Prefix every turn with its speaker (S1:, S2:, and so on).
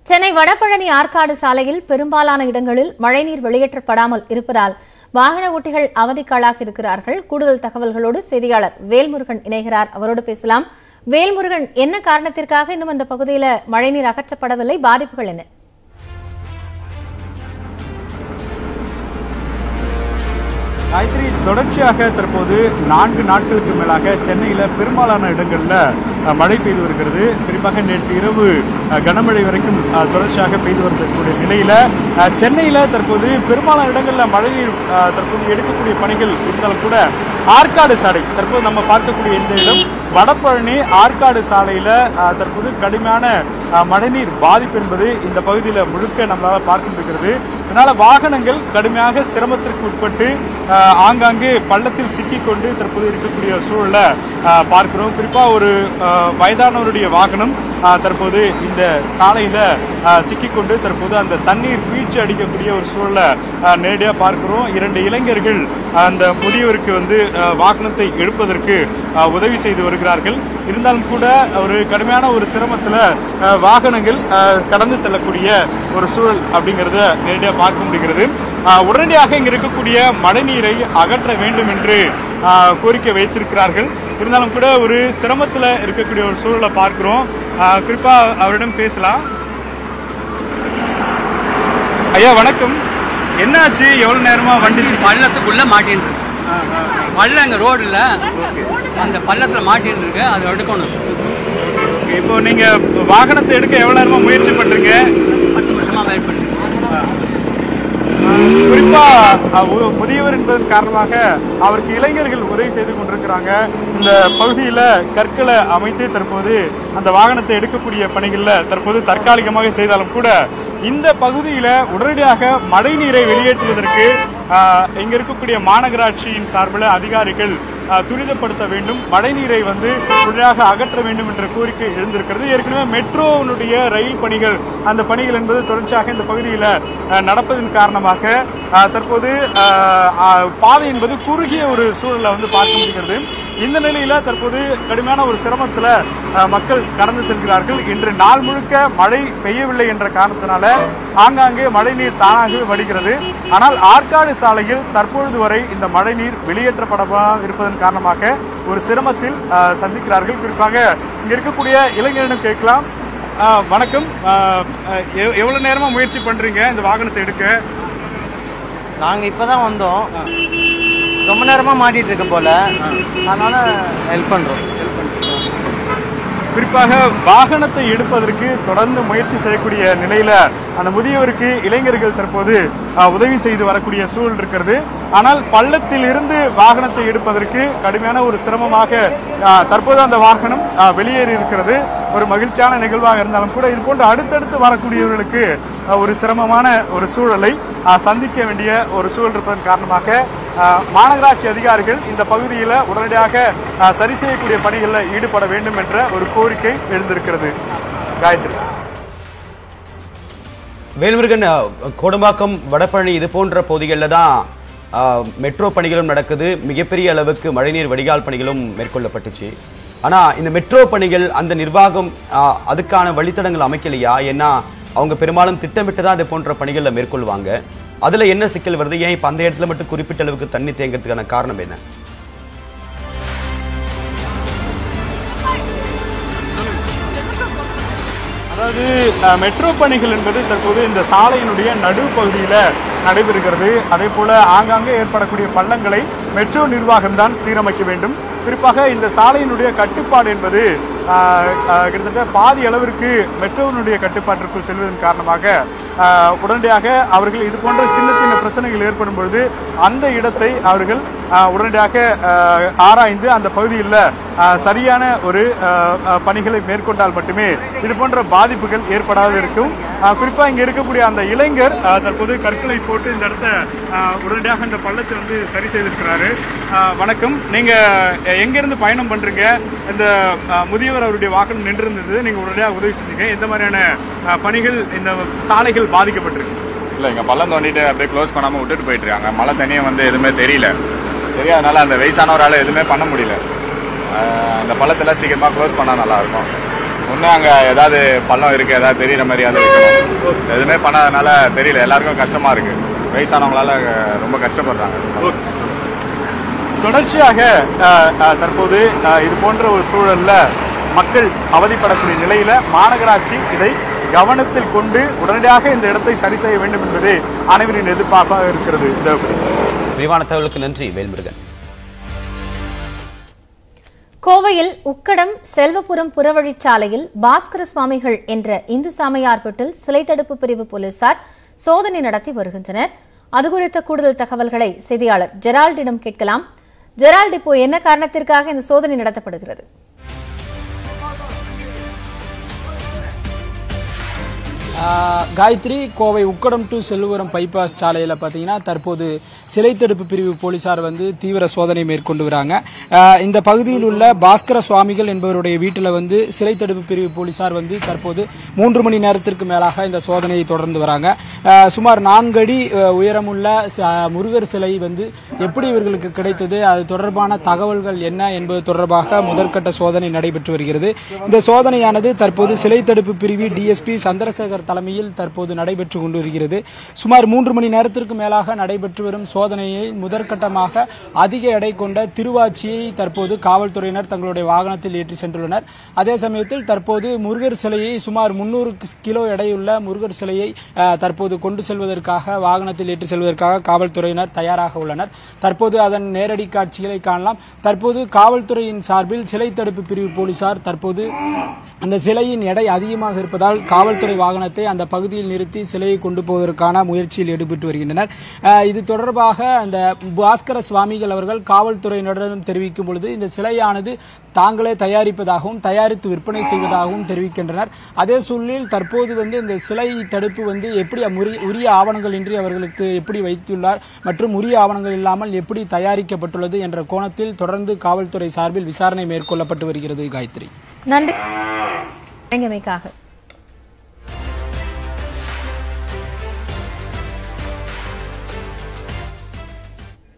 S1: சென்னை வடபழனி ஆற்காடு சாலையில் பெரும்பாலான இடங்களில் மழைநீர் வெளியேற்றப்படாமல் இருப்பதால் வாகன ஓட்டிகள் அவதிக்காளாகி இருக்கிறார்கள் கூடுதல் தகவல்களோடு செய்தியாளர் வேல்முருகன் இணைகிறார் அவரோடு பேசலாம் வேல்முருகன் என்ன காரணத்திற்காக இன்னும் அந்த பகுதியில் மழைநீர் அகற்றப்படவில்லை பாதிப்புகள் என்ன
S2: காயத்ரி தொடர்ச்சியாக தற்போது நான்கு நாட்களுக்கு மேலாக சென்னையில் பெரும்பாலான இடங்களில் அஹ், மழை பெய்து வருகிறது குறிப்பாக நேற்று இரவு அஹ், கனமழை வரைக்கும் அஹ், தொடர்ச்சியாக பெய்து வரக்கூடிய நிலையில் சென்னையில் தற்போது பெரும்பாலான இடங்களில் மழைநீர் அஹ், தற்போது எடுக்கக்கூடிய பணிகள் இருந்தாலும் கூட ஆற்காடு சாலை தற்போது நம்ம பார்க்கக்கூடிய இந்த இடம் வடபழனி ஆற்காடு சாலையில் தற்போது கடுமையான அஹ், மழைநீர் பாதிப்பு என்பது இந்த பகுதியில் முழுக்க நம்மளால் பார்க்க முடிகிறது இதனால வாகனங்கள் கடுமையாக சிரமத்திற்கு உட்பட்டு அஹ், ஆங்காங்கே பள்ளத்தில் சிக்கிக்கொண்டு தற்போது இருக்கக்கூடிய சூழலை அஹ், பார்க்கிறோம் குறிப்பாக ஒரு அஹ், வயதானவருடைய வாகனம் அஹ், தற்போது இந்த சாலையில் சிக்கிக்கொண்டு தற்போது அந்த தண்ணீர் பீச்சு அடிக்கக்கூடிய ஒரு சூழலை அஹ், நேரடியாக பார்க்கிறோம் இரண்டு இளைஞர்கள் அந்த முதியவருக்கு வந்து அஹ், வாகனத்தை எடுப்பதற்கு அஹ், உதவி செய்து வருகிறார்கள் இருந்தாலும் கூட ஒரு கடுமையான ஒரு சிரமத்தில் வாகனங்கள் அஹ், கடந்து செல்லக்கூடிய ஒரு சூழல் அப்படிங்கிறத நேரடியாக பார்க்க முடிகிறது அஹ், உடனடியாக இங்கே இருக்கக்கூடிய மழைநீரை அகற்ற வேண்டும் என்று அஹ், கோரிக்கை வைத்திருக்கிறார்கள் இருந்தாலும் கூட ஒரு சிரமத்தில் இருக்கக்கூடிய ஒரு சூழலை பார்க்கிறோம் அஹ், குறிப்பா அவரிடம் பேசலாம் ஐயா வணக்கம் என்னாச்சு எவ்வளவு நேரமா வண்டி சிக்கி-
S3: பள்ளத்துக்குள்ள மாட்டின்னு இருக்கு பள்ளம் எங்க ரோடுல அந்த பள்ளத்துல மாட்டின்னு இருக்கு அதை எடுக்கணும்
S2: இப்போ நீங்க வாகனத்தை எடுக்க எவ்வளவு நேரமா முயற்சி பண்றீங்க
S3: பத்து வருஷமா வெயிட் பண்ணி
S2: குறிப்பா அஹ், மு- முதியவர் என்பதன் காரணமாக அவருக்கு இளைஞர்கள் உதவி செய்து கொண்டிருக்கிறாங்க இந்த பகுதியில கற்களை அமைத்து தற்போது அந்த வாகனத்தை எடுக்கக்கூடிய பணிகள்ல தற்போது தற்காலிகமாக செய்தாலும் கூட இந்த பகுதியில உடனடியாக மழைநீரை வெளியேற்றுவதற்கு அஹ், இங்க இருக்கக்கூடிய மாநகராட்சியின் சார்பில் அதிகாரிகள் அஹ், துரிதப்படுத்த வேண்டும் மழைநீரை வந்து உடனடியாக அகற்ற வேண்டும் என்ற கோரிக்கை எழுந்திருக்கிறது ஏற்கனவே மெட்ரோனுடைய ரயில் பணிகள் அந்த பணிகள் என்பது தொடர்ச்சியாக இந்த பகுதியில் அஹ், நடப்பதன் காரணமாக அஹ், தற்போது அஹ், அஹ், பாதை என்பது குறுகிய ஒரு சூழலை வந்து பார்க்க முடிகிறது இந்த நிலையில தற்போது கடுமையான ஒரு சிரமத்தில் மக்கள் கடந்து செல்கிறார்கள் இன்று நாள் முழுக்க மழை பெய்யவில்லை என்ற காரணத்தினால ஆங்காங்கே மழைநீர் தானாகவே வடிகிறது ஆனால் ஆற்காடு சாலையில் தற்பொழுது வரை இந்த மழைநீர் வெளியேற்றப்படாமல் இருப்பதன் காரணமாக ஒரு சிரமத்தில் அஹ், சந்திக்கிறார்கள் குறிப்பாக இங்க இருக்கக்கூடிய இளைஞரிடம் கேட்கலாம் அஹ், வணக்கம் அஹ், அஹ், எவ்- எவ்வளவு நேரமா முயற்சி பண்றீங்க இந்த வாகனத்தை எடுக்க
S4: நாங்கள் இப்போ தான் வந்தோம் ரொம்ப நேரமாக மாட்டிட்டு இருக்க போல அதனால ஹெல்ப் பண்ணுறோம்
S2: குறிப்பாக வாகனத்தை எடுப்பதற்கு தொடர்ந்து முயற்சி செய்யக்கூடிய நிலையில அந்த முதியவருக்கு இளைஞர்கள் தற்போது அஹ், உதவி செய்து வரக்கூடிய சூழல் இருக்கிறது ஆனால் பள்ளத்தில் இருந்து வாகனத்தை எடுப்பதற்கு கடுமையான ஒரு சிரமமாக அஹ், தற்போது அந்த வாகனம் அஹ், வெளியேறி இருக்கிறது ஒரு மகிழ்ச்சியான நிகழ்வாக இருந்தாலும் கூட இது போன்று அடுத்தடுத்து வரக்கூடியவர்களுக்கு அஹ், ஒரு சிரமமான ஒரு சூழலை அஹ், சந்திக்க வேண்டிய ஒரு சூழல் இருப்பதன் காரணமாக அஹ், மாநகராட்சி அதிகாரிகள் இந்த பகுதியில் உடனடியாக அஹ், சரி செய்யக்கூடிய பணிகளில் ஈடுபட வேண்டும் என்ற ஒரு கோரிக்கை எழுந்திருக்கிறது காயத்ரி
S5: வேல்முருகன் அஹ், கோடம்பாக்கம் வடபழனி இது போன்ற பகுதிகளில் தான் அஹ், மெட்ரோ பணிகளும் நடக்குது மிகப்பெரிய அளவுக்கு மழைநீர் வடிகால் பணிகளும் மேற்கொள்ளப்பட்டுச்சு ஆனால் இந்த மெட்ரோ பணிகள் அந்த நிர்வாகம் அஹ், அதுக்கான வழித்தடங்கள் அமைக்கலையா ஏன்னா அவங்க பெரும்பாலும் திட்டமிட்டு தான் இது போன்ற பணிகளில் மேற்கொள்வாங்க அதில் என்ன சிக்கல் வருது ஏன் இப்போ அந்த இடத்துல மட்டும் குறிப்பிட்ட அளவுக்கு தண்ணி தேங்கிறதுக்கான காரணம் என்ன
S2: அதாவது அஹ், மெட்ரோ பணிகள் என்பது தற்போது இந்த சாலையினுடைய நடுப்பகுதியில் நடைபெறுகிறது அதே போல ஆங்காங்கே ஏற்படக்கூடிய பள்ளங்களை மெட்ரோ நிர்வாகம் தான் சீரமைக்க வேண்டும் குறிப்பாக இந்த சாலையினுடைய கட்டுப்பாடு என்பது அஹ், அஹ், கிட்டத்தட்ட பாதி அளவிற்கு மெட்ரோவினுடைய கட்டுப்பாட்டிற்குள் செல்வதன் காரணமாக அஹ், உடனடியாக அவர்கள் இது போன்ற சின்ன சின்ன பிரச்சனைகள் ஏற்படும் பொழுது அந்த இடத்தை அவர்கள் அஹ், உடனடியாக அஹ், ஆராய்ந்து அந்த பகுதியில் அஹ், சரியான ஒரு அஹ், அஹ், பணிகளை மேற்கொண்டால் மட்டுமே இது போன்ற பாதிப்புகள் ஏற்படாது இருக்கும் அஹ், குறிப்பா இங்க இருக்கக்கூடிய அந்த இளைஞர் அஹ், தற்போது கற்களை போட்டு இந்த இடத்த அஹ், உடனடியாக இந்த பள்ளத்தை வந்து சரி செய்திருக்கிறாரு அஹ், வணக்கம் நீங்க அஹ், எங்கிருந்து பயணம் பண்றீங்க இந்த அஹ், முதியவர் அவருடைய வாகனம் நின்று இருந்தது நீங்க உடனடியாக உதவி செஞ்சீங்க எந்த மாதிரியான அஹ், பணிகள் இந்த சாலைகள் பாதிக்கப்பட்டிருக்கு
S6: இல்லை இங்கே பள்ளம் தோண்டிட்டு அப்படியே க்ளோஸ் பண்ணாமல் விட்டுட்டு போயிட்டு இருக்காங்க மழை தண்ணியும் வந்து எதுவுமே தெரியல தெரியாதனால அந்த வயசானவரால் எதுவுமே பண்ண முடியல ஆஹ் அந்த பள்ளத்தில் சீக்கிரமாக க்ளோஸ் பண்ணால் நல்லாயிருக்கும் இன்னும் அங்கே ஏதாவது பள்ளம் இருக்குது ஏதாவது தெரியுற மாதிரியாவது வைக்கணும் எதுவுமே பண்ணாதனால தெரியல எல்லாருக்கும் கஷ்டமாக இருக்குது வயசானவங்களால அஹ், ரொம்ப கஷ்டப்படுறாங்க
S2: தொடர்ச்சியாக அஹ், அஹ், தற்போது அஹ், இது போன்ற ஒரு சூழல்ல மக்கள் அவதிப்படக்கூடிய நிலையில மாநகராட்சி இதை கவனத்தில் கொண்டு உடனடியாக இந்த இடத்தை சரி செய்ய வேண்டும் என்பதே அனைவரின் எதிர்பார்ப்பாக இருக்கிறது இந்த
S5: விரிவான தகவலுக்கு நன்றி வேல்முருகன்
S1: கோவையில் உக்கடம் செல்வபுரம் புறவழிச்சாலையில் பாஸ்கர சுவாமிகள் என்ற இந்து சாமியார்பட்டில் சிலை தடுப்பு பிரிவு போலீசார் சோதனை நடத்தி வருகின்றனர் அது குறித்த கூடுதல் தகவல்களை செய்தியாளர் ஜெரால்டிடம் கேட்கலாம் ஜெரால்ட் இப்போ என்ன காரணத்திற்காக இந்த சோதனை நடத்தப்படுகிறது
S7: ஆஹ் காயத்ரி கோவை உக்கடம் டு செல்லுவரம் பைபாஸ் சாலையில் பார்த்தீங்கன்னா தற்போது சிலை தடுப்பு பிரிவு போலீசார் வந்து தீவிர சோதனை மேற்கொண்டு வராங்க ஆஹ் இந்த பகுதியில் உள்ள பாஸ்கர சுவாமிகள் என்பவருடைய வீட்டில் வந்து சிலை தடுப்பு பிரிவு போலீசார் வந்து தற்போது மூன்று மணி நேரத்திற்கு மேலாக இந்த சோதனையை தொடர்ந்து வராங்க ஆஹ் சுமார் நான்கு அடி ஆஹ் உயரமுள்ள ச- முருகர் சிலை வந்து எப்படி இவர்களுக்கு கிடைத்தது அது தொடர்பான தகவல்கள் என்ன என்பது தொடர்பாக முதற்கட்ட சோதனை நடைபெற்று வருகிறது இந்த சோதனையானது தற்போது சிலை தடுப்பு பிரிவு டிஎஸ்பி சந்திரசேகர் தலைமையில் தற்போது நடைபெற்று கொண்டு வருகிறது சுமார் மூன்று மணி நேரத்திற்கு மேலாக நடைபெற்று வரும் சோதனையை முதற்கட்டமாக அதிக எடை கொண்ட திருவாச்சியை தற்போது காவல்துறையினர் தங்களுடைய வாகனத்தில் ஏற்றி சென்றுள்ளனர் அதே சமயத்தில் தற்போது முருகர் சிலையை சுமார் முன்னூறு கிலோ எடையுள்ள முருகர் சிலையை அஹ், தற்போது கொண்டு செல்வதற்காக வாகனத்தில் ஏற்றி செல்வதற்காக காவல்துறையினர் தயாராக உள்ளனர் தற்போது அதன் நேரடி காட்சிகளை காணலாம் தற்போது காவல்துறையின் சார்பில் சிலை தடுப்பு பிரிவு போலீசார் தற்போது அந்த சிலையின் எடை அதிகமாக இருப்பதால் காவல்துறை வாகனத்தை அந்த பகுதியில் நிறுத்தி சிலையை கொண்டு போவதற்கான முயற்சியில் ஈடுபட்டு வருகின்றனர் அஹ், இது தொடர்பாக அந்த பாஸ்கர சுவாமிகள் அவர்கள் காவல்துறையினரிடம் தெரிவிக்கும் பொழுது இந்த சிலையானது தாங்களே தயாரிப்பதாகவும் தயாரித்து விற்பனை செய்வதாகவும் தெரிவிக்கின்றனர் அதே சூழலில் தற்போது வந்து இந்த சிலை தடுப்பு வந்து எப்படி முறி- உரிய ஆவணங்கள் இன்றி அவர்களுக்கு எப்படி வைத்துள்ளார் மற்றும் உரிய ஆவணங்கள் இல்லாமல் எப்படி தயாரிக்கப்பட்டுள்ளது என்ற கோணத்தில் தொடர்ந்து காவல்துறை சார்பில் விசாரணை மேற்கொள்ளப்பட்டு வருகிறது காயத்ரி
S1: நன்றி வழங்கியமைக்காக